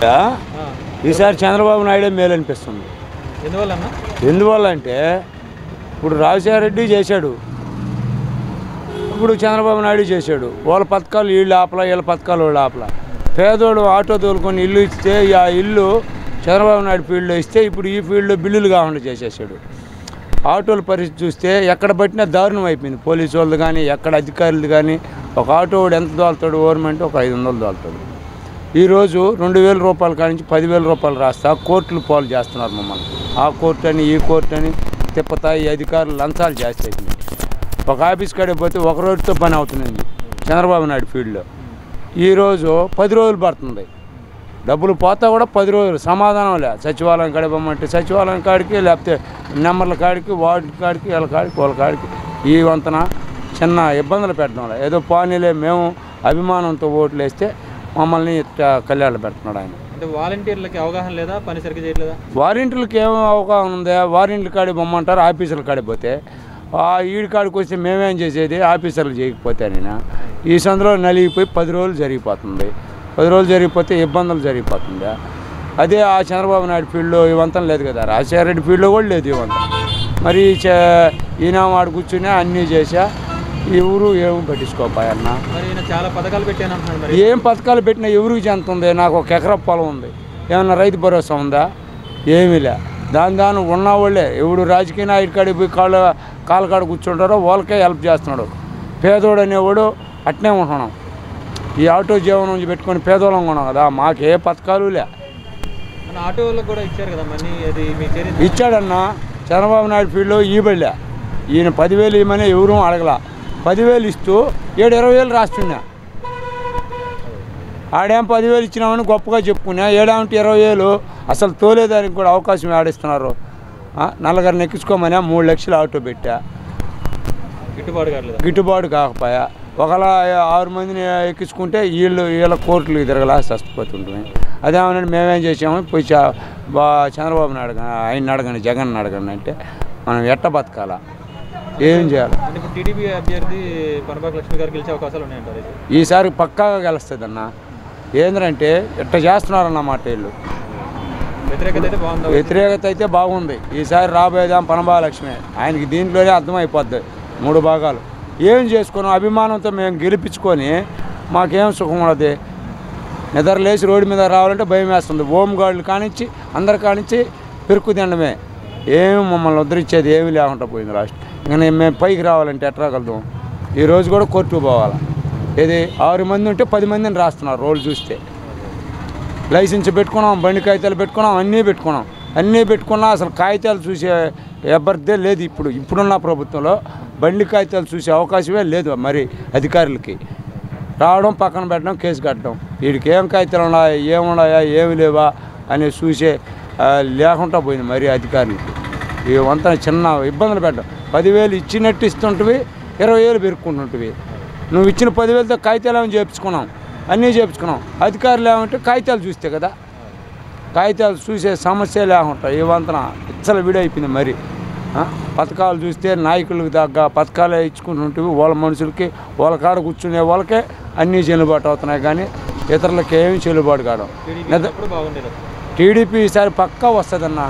ఆ, ఆ, ఈసారి చంద్రబాబు నాయుడే మేలు అనిపిస్తుంది ఎందువల్ల అన్న ఎందువల్ల అంటే ఇప్పుడు రాజశేఖర రెడ్డి చేశాడు ఇప్పుడు చంద్రబాబు నాయుడు చేశాడు వాళ్ళ పథకాలు వీళ్ళు ఆపలా వీళ్ళ పథకాలు వాళ్ళు ఆపలా పేదోడు ఆటో తోలుకొని ఇల్లు ఇస్తే ఆ ఇల్లు చంద్రబాబు నాయుడు ఫీల్డ్లో ఇస్తే ఇప్పుడు ఈ ఫీల్డ్లో బిల్లులు కాకుండా చేసేసాడు ఆటోల పరిస్థితి చూస్తే ఎక్కడ పట్టినా దారుణం అయిపోయింది పోలీసు వాళ్ళు కానీ ఎక్కడ అధికారులు కానీ ఒక ఆటో వాడు ఎంత దోలుతాడు గవర్నమెంట్ ఒక ఐదు వందలు దోలుతాడు ఈరోజు రెండు వేల రూపాయల కాడి నుంచి పదివేల రూపాయలు రాస్తా కోర్టులు పాలు చేస్తున్నారు మమ్మల్ని ఆ కోర్టు అని ఈ కోర్టు అని తిప్పతాయి అధికారులు లంచాలు చేస్తాయి ఒక ఆఫీస్ కాడికి పోతే ఒక రోజుతో పని అవుతుంది చంద్రబాబు నాయుడు ఫీల్డ్లో ఈరోజు పది రోజులు పడుతుంది డబ్బులు పోతా కూడా పది రోజులు సమాధానం లే సచివాలయం కాడికి పోమంటే సచివాలయం కాడికి లేకపోతే నెంబర్ల కాడికి వార్డు కాడికి వీళ్ళ కాడికి వాళ్ళ కాడికి ఈ వంతన చిన్న ఇబ్బందులు పెట్టడం లే. ఏదో పానీలే మేము అభిమానంతో ఓట్లు వేస్తే మమ్మల్ని ఇట్లా కళ్యాణ్ పెడుతున్నాడు ఆయన అంటే వాలంటీర్లకి అవగాహన లేదా పని సరిగ్గా చేయట్లేదా వారింట్లకి ఏం అవగాహన ఉందా వారింట్ల కాడికి పొమ్మంటారు ఆఫీసర్ల కాడికి పోతే ఆ ఈడి కాడికి వస్తే మేమేం చేసేది ఆఫీసర్లు చేయకపోతే నేను ఈ సందులో నలిగిపోయి పది రోజులు జరిగిపోతుంది పది రోజులు జరిగిపోతే ఇబ్బందులు జరిగిపోతుంది అదే ఆ చంద్రబాబు నాయుడు ఫీల్డ్లో ఇవంతం లేదు కదా రాజశేఖర రెడ్డి ఫీల్డ్లో కూడా లేదు ఇవంతం మరి చ- ఈయన వాడు కూర్చుని అన్నీ చేసా ఎవరు ఏం పట్టించుకోపాయన్న మరి ఈయన చాలా పథకాలు పెట్టాను అంటున్నాడు మరి ఏం పథకాలు పెట్టినా ఎవరికి చెందుతుంది నాకు ఒక ఎకరా పొలం ఉంది ఏమన్నా రైతు భరోసా ఉందా ఏమీ లే దాని దాని ఉన్నవాళ్ళే ఎవడు రాజకీయ నాయుడు కాడికి పోయి కాళ్ళ కాళ్ళ కాడ కూర్చుంటారో వాళ్ళకే హెల్ప్ చేస్తున్నాడు పేదోడు అనేవాడు అట్నే ఉంటున్నాం ఈ ఆటో జీవనం పెట్టుకొని పేదోళం ఉన్నాం కదా మాకే పథకాలు లే మన ఆటో వాళ్ళకి కూడా ఇచ్చారు కదా మనీ అది మీ చర్య ఇచ్చాడన్న చంద్రబాబు నాయుడు ఫీల్డ్లో ఈబడిలే ఈయన పదివేలు ఇవ్వమని ఎవరూ అడగల పదివేలు ఇస్తూ ఏడు ఇరవై వేలు రాస్తున్నా ఆడేం పదివేలు ఇచ్చినామని గొప్పగా చెప్పుకున్నా ఏడామంటే ఇరవై వేలు అసలు తోలేదానికి కూడా అవకాశం ఆడిస్తున్నారు ఆ, నల్లగారిని ఎక్కించుకోమని మూడు లక్షలు ఆటో పెట్టా గిట్టుబాటు కావట్లేదా గిట్టుబాటు కాకపోయా ఒకలా ఆరు మందిని ఎక్కించుకుంటే వీళ్ళు వీళ్ళ కోర్టులు తిరగలా చచ్చిపోతుంటుంది అదేమన్నా మేమేం చేసాము పోయి చ- బా చంద్రబాబుని అడగండి ఆయన అడగండి జగన్ అడగండి అంటే మనం ఎట్ట బతకాలా ఏం చేయాలి అంటే ఇప్పుడు టీడీపీ అభ్యర్థి పనబాక లక్ష్మి గారు గెలిచే అవకాశాలు ఉన్నాయంటారు అయితే ఈసారి పక్కాగా గెలుస్తుంది అన్న ఏంటంటే ఇట్ట చేస్తున్నారన్నమాట వీళ్ళు వ్యతిరేకత అయితే బాగుందా వ్యతిరేకత అయితే బాగుంది ఈసారి రాబోయేదాం పనబాలక్ష్మి ఆయనకి దీంట్లోనే అర్థమైపోద్ది మూడు భాగాలు ఏం చేసుకున్నాం అభిమానంతో మేము గెలిపించుకొని మాకేం సుఖం ఉండదు నిద్ర లేచి రోడ్డు మీద రావాలంటే భయం వేస్తుంది హోమ్ గార్డులు కానిచ్చి అందరు కానిచ్చి పెరుకు తినడమే ఏమి మమ్మల్ని ఉద్ధరించేది ఏమీ లేకుండా పోయింది లాస్ట్ ఇంకా నేను మేము పైకి రావాలంటే ఎట్లా కలుద్దాం ఈ రోజు కూడా కోర్టుకు పోవాలి ఇది ఆరు మంది ఉంటే పది మందిని రాస్తున్నారు రోడ్లు చూస్తే లైసెన్స్ పెట్టుకున్నాం బండి కాగితాలు పెట్టుకున్నాం అన్నీ పెట్టుకున్నాం అన్నీ పెట్టుకున్నా అసలు కాగితాలు చూసే అభ్యర్థే లేదు ఇప్పుడు ఇప్పుడున్న ప్రభుత్వంలో బండి కాగితాలు చూసే అవకాశమే లేదు మరి అధికారులకి రావడం పక్కన పెట్టడం కేసు కట్టడం వీడికి ఏం కాగితాలు ఉన్నాయా ఏమున్నాయా ఏమి లేవా అని చూసే ఆ, లేకుండా పోయింది మరి అధికారులకి ఈ వంతన చిన్న ఇబ్బందులు పెట్టడం పదివేలు ఇచ్చినట్టు ఇస్తుంటివి ఇరవై వేలు పెరుక్కుంటుంటివి నువ్వు ఇచ్చిన పదివేలతో కాగితాలు ఏమైనా చేపించుకున్నాం అన్నీ చేపించుకున్నాం అధికారులు ఏమంటే కాగితాలు చూస్తే కదా కాగితాలు చూసే సమస్య లేకుండా ఈ వంతన ఇచ్చల విడైపోయింది మరి ఆ? పథకాలు చూస్తే నాయకులకు తగ్గ పథకాలే ఇచ్చుకుంటుంటే వాళ్ళ మనుషులకి వాళ్ళ కాడ కూర్చునే వాళ్ళకే అన్నీ చెల్లుబాటు అవుతున్నాయి కానీ ఇతరులకి ఏమీ చెల్లుబాటు కావడం టీడీపీ అప్పుడు బాగుండేది అసలు. టీడీపీ ఈసారి పక్కా వస్తుందన్న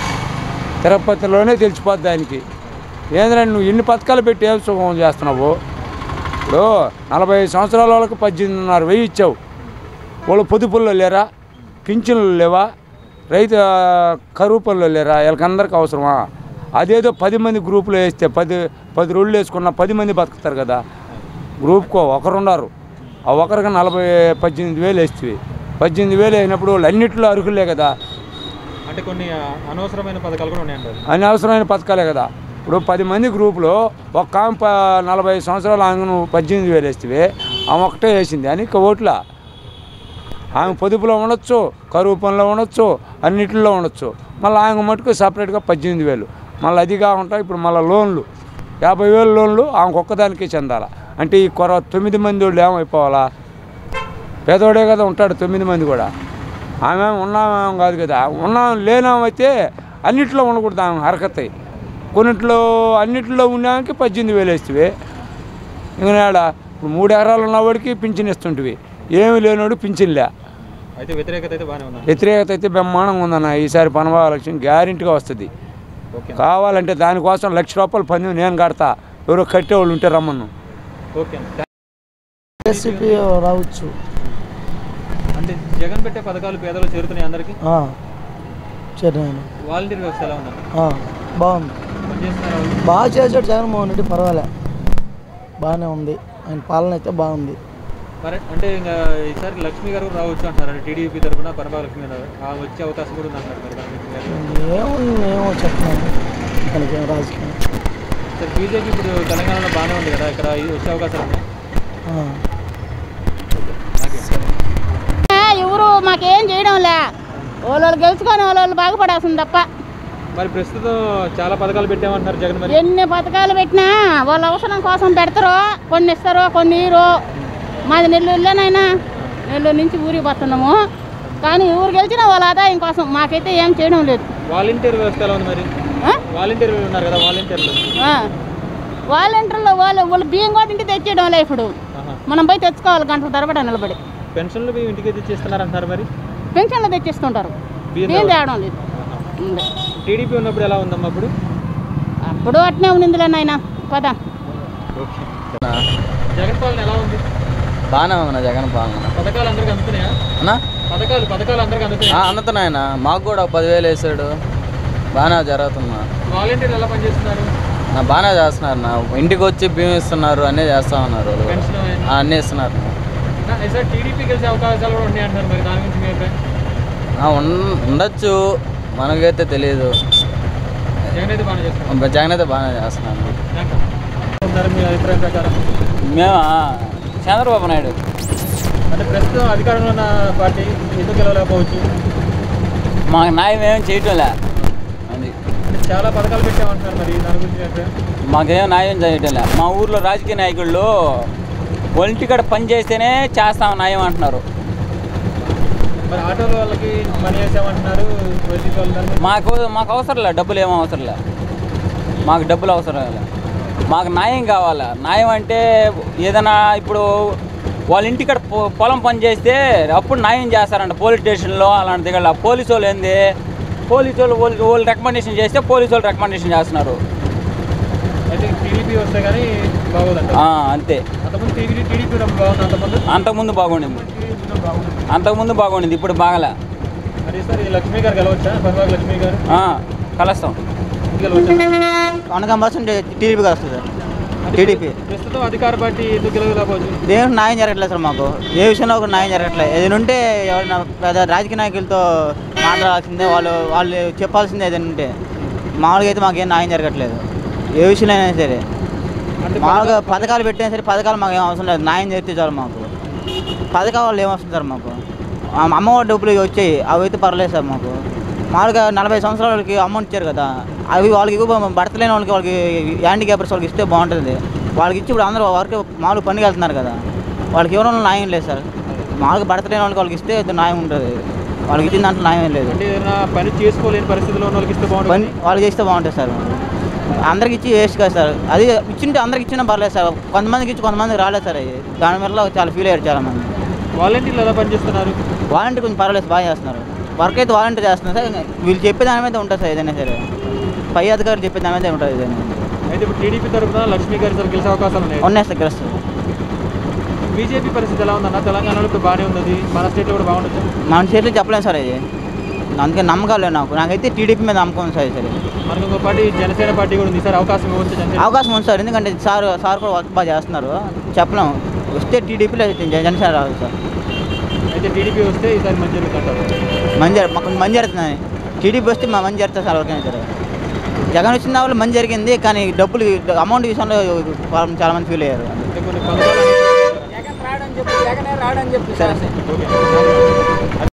తిరుపతిలోనే తెలిసిపోద్ది ఆయనకి ఏంద్రా నువ్వు ఇన్ని పథకాలు పెట్టి ఏం సుఖం చేస్తున్నావు ఇప్పుడు నలభై సంవత్సరాల వాళ్ళకి పద్దెనిమిదిన్నర వెయ్యి ఇచ్చావు వాళ్ళు పొదుపుల్లో లేరా పింఛన్లు లేవా రైతు ఆ, కరువు పనులు లేరా వీళ్ళకందరికీ అవసరమా అదేదో పది మంది గ్రూపులో వేస్తే పది పది రోజులు వేసుకున్న పది మంది బతుకుతారు కదా గ్రూప్కో ఒకరున్నారు ఆ ఒకరికి నలభై పద్దెనిమిది వేలు వేస్తే పద్దెనిమిది వేలు అయినప్పుడు వాళ్ళు అన్నింటిలో అర్హులే కదా అంటే కొన్ని ఆ, అనవసరమైన పథకాలు కూడా ఉన్నాయంటారు అన్ని అవసరమైన పథకాలే కదా ఇప్పుడు పది మంది గ్రూపులో ఒక ఆమె ప నలభై సంవత్సరాలు ఆమె నువ్వు పద్దెనిమిది వేలు వేస్తే ఆమె ఒకటే వేసింది అని ఇక ఓట్ల ఆమె పొదుపులో ఉండొచ్చు కరువు పనిలో ఉండొచ్చు అన్నిటిలో ఉండొచ్చు మళ్ళీ ఆమె మటుకు సపరేట్గా పద్దెనిమిది వేలు మళ్ళీ అది కాకుండా ఇప్పుడు మళ్ళీ లోన్లు యాభై వేలు లోన్లు ఆమెకు ఒక్కదానికే చెందాల అంటే ఈ కొర తొమ్మిది మంది వాళ్ళు ఏమైపోవాలా పేదోడే కదా ఉంటాడు తొమ్మిది మంది కూడా ఆమె ఉన్నామేం కాదు కదా ఉన్నాం లేనామైతే అన్నిట్లో ఉండకూడదు ఆమె హరకత్ కొన్నిట్లో అన్నిట్లో ఉన్నానికి పద్దెనిమిది వేలు వేస్తే ఇంకా ఇప్పుడు మూడు ఎకరాలు ఉన్నవాడికి పింఛన్ ఇస్తుంటివి ఏమి లేనోడు పింఛన్లే అయితే వ్యతిరేకత అయితే బాగానే ఉందా వ్యతిరేకత అయితే బ్రహ్మాండంగా ఉందన్న ఈసారి పనభాగ లక్ష్యం గ్యారెంటీగా వస్తుంది ఓకే కావాలంటే దానికోసం లక్ష రూపాయలు పంది నేను కడతా ఎవరో కట్టేవాళ్ళు ఉంటే రమ్మను ఓకే రెసిపీ రావచ్చు అంటే జగన్ పెట్టే పథకాలు పేదలు చేరుతున్నాయి అందరికీ చెన్నైనా వాలంటీర్ వ్యవస్థ ఎలా ఉందండి బాగుంది పనిచేస్తున్నారు వాళ్ళు? బాగా చేశాడు జగన్మోహన్ రెడ్డి పర్వాలే బాగానే ఉంది ఆయన పాలన అయితే బాగుంది మరి అంటే ఇంకా ఈసారి లక్ష్మి గారు కూడా రావచ్చు అంటారు అంటే టీడీపీ తరఫున పరభా లక్ష్మి గారు ఆ వచ్చే అవకాశం కూడా ఉంది అంటారు మరి లక్ష్మి గారు ఏముంది ఏమో చెప్తున్నాను ఇతనికి ఏం రాజకీయం సార్ బీజేపీ ఇప్పుడు తెలంగాణలో బాగానే ఉంది కదా ఇక్కడ ఇది వచ్చే అవకాశాలు ఉన్నాయి ఆ. ఎవరు మాకేం చేయడం లే వాళ్ళు గెలుచుకొని వాళ్ళు బాగుపడాల్సింది తప్ప మరి ప్రస్తుతం చాలా పథకాలు పెట్టామంటున్నారు జగన్ మరి ఎన్ని పథకాలు పెట్టినా వాళ్ళ అవసరం కోసం పెడతారో కొన్ని ఇస్తారో కొన్ని ఇరు మాది నెల్లూరులోనైనా నెల్లూరు నుంచి ఊరికి పోతున్నాము కానీ ఊరు గెలిచిన వాళ్ళ ఆదాయం కోసం మాకైతే ఏం చేయడం లేదు వాలంటీర్ వ్యవస్థ ఎలా ఉంది మరి ఆ? వాలంటీర్ ఉన్నారు కదా వాలంటీర్లు ఆ. వాలంటీర్లు వాళ్ళు వాళ్ళు బియ్యం కూడా ఇంటికి తెచ్చేయడం లే ఇప్పుడు ఆహా. మనం పోయి తెచ్చుకోవాలి గంటల తరబడి నిలబడి పెన్షన్లు మీ ఇంటికి తెచ్చిస్తున్నారు అంటున్నారు మరి పెన్షన్లు తెచ్చిస్తుంటారు బియ్యం బియ్యం తేవడం. తేవడం లేదు ఉంది. టీడీపీ ఉన్నప్పుడు ఎలా ఉందమ్మా అప్పుడు అప్పుడు అట్నే ఉండిందిలే నాయన పద ఓకే జగన్ పాలన ఎలా ఉంది బాగానే ఉంది జగన్ పాలన పథకాలు అందరికి అందుతున్నాయా అన్నా పథకాలు పథకాలు అందరికి అందుతున్నాయా అందుతున్నాయన మాకు కూడా ఒక పదివేలు వేసాడు బాగానే జరుగుతున్నా వాలంటీర్లు ఎలా పనిచేస్తున్నారు నా బాగానే చేస్తున్నారు నా ఇంటికి వచ్చి బియ్యం ఇస్తున్నారు అన్నీ చేస్తా ఉన్నారు వాళ్ళు. పెన్షన్ అవన్నీ. ఆ, అన్నీ ఇస్తున్నారు నా- సార్ టీడీపీ గెలిచే అవకాశాలు కూడా ఉన్నాయి అంటారు మరి దాని గురించి మీ అభిప్రాయం ఆ, ఉన్- ఉండొచ్చు మనకైతే తెలియదు జగన్ అయితే బాగానే చేస్తున్నారు జగన్ అయితే బాగానే చేస్తున్నాను ఉన్నారు మీ అభిప్రాయం ప్రకారం మేము చంద్రబాబు నాయుడు అంటే ప్రస్తుతం అధికారంలో ఉన్న పార్టీ ఎందుకు గెలవలేకపోవచ్చు మాకు న్యాయం ఏం చేయటం లే అది అంటే చాలా పథకాలు పెట్టామంటున్నారు మరి దాని గురించి మీ అభిప్రాయం మాకేం న్యాయం చేయటం లే మా ఊర్లో రాజకీయ నాయకుళ్ళు ఒంటికాడ పని చేస్తేనే చేస్తాం న్యాయం అంటున్నారు మరి ఆటోల వాళ్ళకి మనీ వేసామంటున్నారు వైసీపీ వాళ్ళు దాని గురించి- మాకు మాకు అవసరం లే డబ్బులు ఏమో అవసరం లే మాకు డబ్బులు అవసరం లే మాకు న్యాయం కావాలా న్యాయం అంటే ఏదైనా ఇప్పుడు వాళ్ళ ఇంటికాడ పొ- పొలం పని చేస్తే అప్పుడు న్యాయం చేస్తారంట పోలీస్ స్టేషన్లో అలాంటి దగ్గర పోలీసు వాళ్ళు ఏంది పోలీసు వాళ్ళు వాళ్ళు వాళ్ళు రికమెండేషన్ చేస్తే పోలీసు వాళ్ళు రికమెండేషన్ చేస్తున్నారు అయితే టీడీపీ వస్తే కానీ బాగోదంట ఆ, అంతే అంతకుముందు టీడీపీ టీడీపీ బాగుంది అంతకుముందు అంతకుముందు బాగుండింది టీడీపీ బాగుంది అంతకుముందు బాగుండింది ఇప్పుడు బాగలే మరి సార్ ఈ లక్ష్మీ గారు గెలవచ్చా పరవాగ లక్ష్మీ గారు ఆ, కలుస్తాం గెలవచ్చా హండ్రెడ్ పర్సెంట్ టీడీపీకి వస్తుంది టీడీపీ ప్రస్తుతం అధికార పార్టీ ఎందుకు గెలవలేకపోవచ్చు దేనికి న్యాయం జరగట్లేదు సార్ మాకు ఏ విషయంలో ఒక న్యాయం జరగట్లేదు ఏదైనా ఉంటే ఎవరైనా పెద్ద రాజకీయ నాయకులతో మాట్లాడాల్సిందే వాళ్ళు వాళ్ళు చెప్పాల్సిందే ఏదైనా ఉంటే మామూలుగా అయితే మాకేం న్యాయం జరగట్లేదు ఏ విషయంలో అయినా సరే అంటే మామూలుగా పథకాలు పెట్టినా సరే పథకాలు మాకు ఏం అవసరం లేదు న్యాయం జరిగితే చాలు మాకు పథకాల వాళ్ళు ఏమొస్తుంది సార్ మాకు ఆ అమ్మఒడి డబ్బులు వచ్చాయి అవి అయితే పర్లేదు సార్ మాకు మామూలుగా నలభై సంవత్సరాల వాళ్ళకి అమౌంట్ ఇచ్చారు కదా అవి వాళ్ళకి ఇవ్వ భర్త లేని వాళ్ళకి వాళ్ళకి హ్యాండిక్యాపర్స్ వాళ్ళకి ఇస్తే బాగుంటుంది వాళ్ళకి ఇచ్చి ఇప్పుడు అందరూ వర్క్ మామూలుగా పనికి వెళ్తున్నారు కదా వాళ్ళకి ఇవ్వడం న్యాయం లేదు సార్ మామూలుగా భర్త లేని వాళ్ళకి వాళ్ళకి ఇస్తే ఏదో న్యాయం ఉంటుంది వాళ్ళకి ఇచ్చిన దాంట్లో న్యాయం లేదు అంటే ఏదైనా పని చేసుకోలేని పరిస్థితిలో ఉన్న వాళ్ళకి ఇస్తే పని బాగుంటుంది వాళ్ళకి చేస్తే బాగుంటుంది సార్ అందరికి ఇచ్చి వేస్ట్ కదా సార్ అది ఇచ్చింటే అందరికి ఇచ్చినా పర్లేదు సార్ కొంతమందికి ఇచ్చి కొంతమందికి రాలేదు సార్ అది దాని వల్ల చాలా ఫీల్ అయ్యారు చాలా మంది వాలంటీర్లు ఎలా పనిచేస్తున్నారు వాలంటీర్ కొంచెం పర్వాలేదు బాగా చేస్తున్నారు వర్క్ అయితే వాలంటీర్ చేస్తున్నారు సార్ వీళ్ళు చెప్పే దాని మీద ఉంటుంది సార్ ఏదైనా సరే పై అధికారులు చెప్పే దాని మీద ఉంటుంది ఏదైనా అయితే ఇప్పుడు టీడీపీ తరఫున లక్ష్మీ గారి సార్ గెలిచే అవకాశాలు ఉన్నాయి ఉన్నాయి సార్ గెలుస్తారు బీజేపీ పరిస్థితి ఎలా ఉందన్న తెలంగాణలో ఇప్పుడు బాగానే ఉంది మన స్టేట్లో కూడా బాగుండొచ్చు మన చేతిలో చెప్పలేము సార్ ఇది అందుకే నమ్మకాలు లేవు నాకు నాకైతే టీడీపీ మీద నమ్మకం ఉంది సార్ సరే మనకు ఇంకో పార్టీ జనసేన పార్టీ కూడా ఉంది సార్ అవకాశం ఇవ్వచ్చు జనసేన అవకాశం ఉంది సార్ ఎందుకంటే సార్ సార్ కూడా వర్క్ బాగా చేస్తున్నారు చెప్పలేము వస్తే టీడీపీలో జనసేన రాదు సార్ అయితే టీడీపీ వస్తే ఈసారి మంచి జరుగుతుంటారు మంచి జర- మాకు మంచి జరుగుతుంది టీడీపీ వస్తే మా మంచి జరుగుతుంది సార్ ఎవరికైనా సరే జగన్ వచ్చిన దాని వల్ల మంచి జరిగింది కానీ డబ్బులు అమౌంట్ విషయంలో వాళ్ళు చాలా మంది ఫీల్ అయ్యారు అంటే కొన్ని పథకాలు సరే సార్ ఓకే